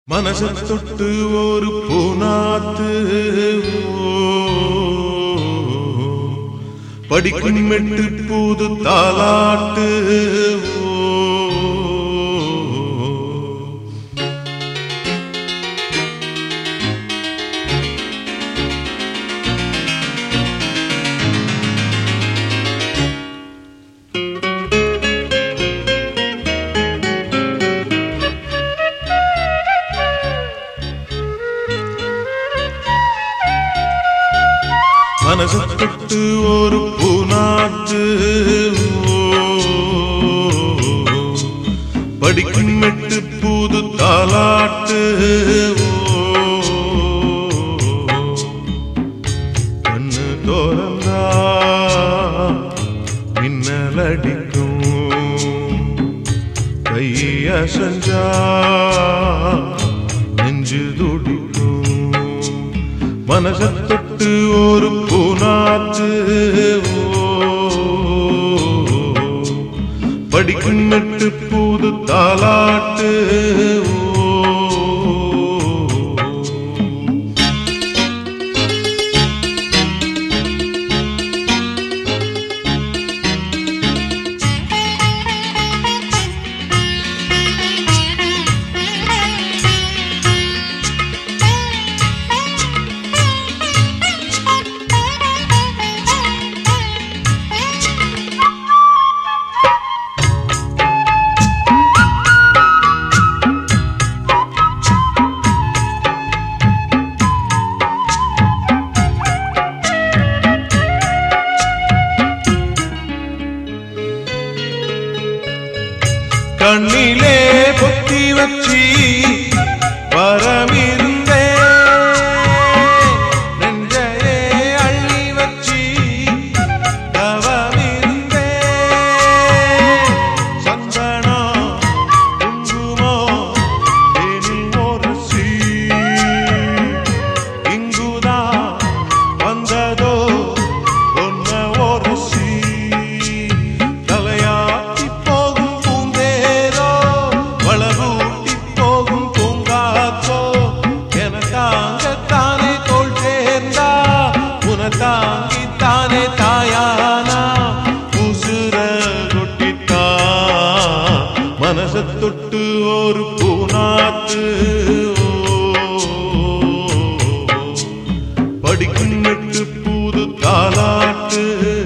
மனச தொட்டு ஒரு பூனாத்து படிக்கும் மெட்டு பூது தாலாட்டு மனச தொட்டு ஒரு பூனாத்து படிக்கும் மெட்டு பூது தாலாட்டு கண்ணு தோறந்தா மின்னல் அடிக்கும் கைய செஞ்சா நெஞ்சு துடிக்கும் மனச தொட்டு ஒரு பூனாத்து படிக்கும் மெட்டு பூது தாலாட்டு கண்ணிலே பொத்தி வச்சி வரமிருந்தே நெஞ்சையே அள்ளி வச்சி தவமிருந்தே சந்தனம் குங்குமம் தேனில் உரசி இங்குதான் வந்ததோ ஒன்ன உரசி தலையாட்டி போகும் பூந்தேரோ வளரூட்டி போகும் பூங்காத்தோ என தாங்கத்தானே தோல் சேர்ந்தா உன தாங்கித்தானே தாயானா உசுர கொட்டித்தா மனச தொட்டு ஒரு பூனாத்து படிக்கும் மெட்டு பூது தாலாட்டு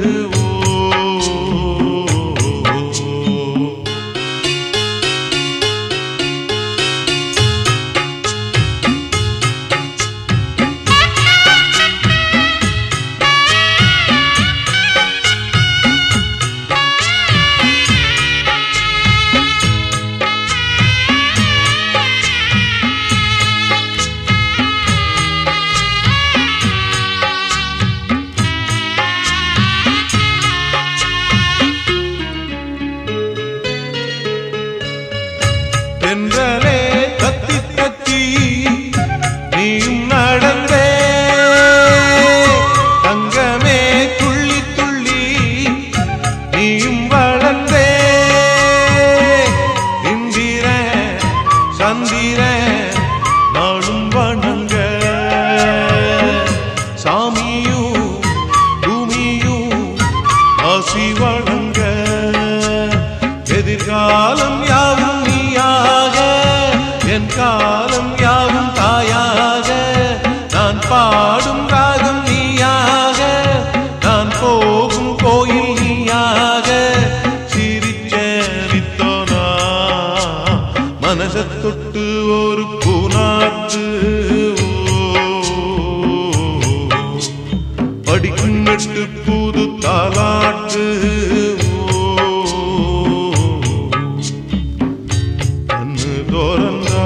தென்றலே கத்தி கத்தி நீயும் நடந்தே தங்கமே துள்ளி துள்ளி நீயும் வளர்ந்தே இந்திர சந்திர நாளும் வணங்க சாமியும் பூமியும் ஆசி வழங்க எதிர்காலம் யாவும் நீயாக என் காலம் யாவும் தாயாக நான் பாடும் ராகம் நீயாக நான் போகும் கோயில் நீயாக சிரிச்சரித்தோனா மனச தொட்டு ஒரு பூனாத்து படிக்கும் நட்டு புது தாலாட்டு கண்ணு தோறந்தா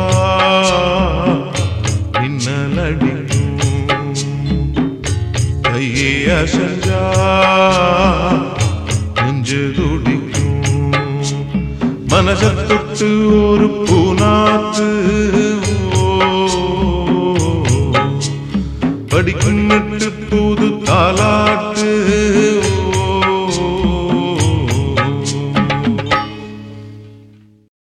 மின்னல் அடிக்கும் கையை அசஞ்சா நெஞ்சு துடிக்கும் மனச தொட்டு ஒரு பூனாத்து படிக்கும்